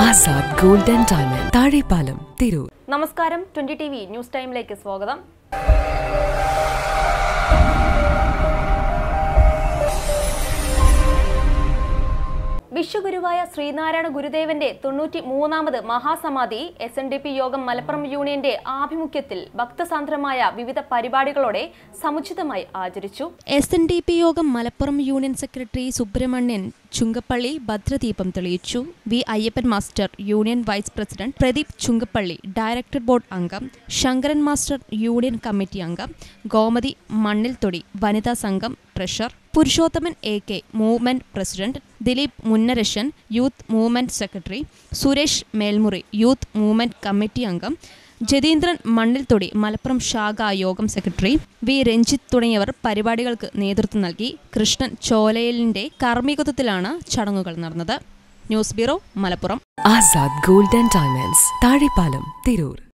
Azad gold and diamond Thazhepalam Tirur നമസ്കാരം twenty T V news ടൈമിലേക്ക് സ്വാഗതം വിശ്വഗുരുവായ ശ്രീനാരായണ ഗുരുദേവന്റെ തൊണ്ണൂറ്റി മൂന്നാമത് മഹാസമാധി S N D P Yogam Malappuram യൂണിയന്റെ ആഭിമുഖ്യത്തിൽ ഭക്തസാന്ദ്രമായ വിവിധ പരിപാടികളോടെ സമുചിതമായി ആചരിച്ചു S N D P Yogam Malappuram union secretary Subramanian Chunkappally ഭദ്രദീപം തെളിയിച്ചു V Ayyappan master union vice president Pradeep Chunkappally director board അംഗം ശങ്കരൻ മാസ്റ്റർ യൂണിയൻ കമ്മിറ്റി അംഗം ഗോമതി മണ്ണിൽത്തൊടി വനിതാ സംഘം treasurer Purushothaman A K movement president Dileep Munnarasan youth movement secretary Suresh Melmuri youth movement committee അംഗം ജതീന്ദ്രൻ മണ്ണിൽത്തൊടി മലപ്പുറം ശാഖ യോഗം സെക്രട്ടറി വി രഞ്ജിത്ത് തുടങ്ങിയവർ പരിപാടികൾക്ക് നേതൃത്വം നൽകി കൃഷ്ണൻ ചോലയലിന്റെ കാർമ്മികത്വത്തിലാണ് ചടങ്ങുകൾ നടന്നത് news bureau Malappuram Azad gold and diamonds Thazhepalam Tirur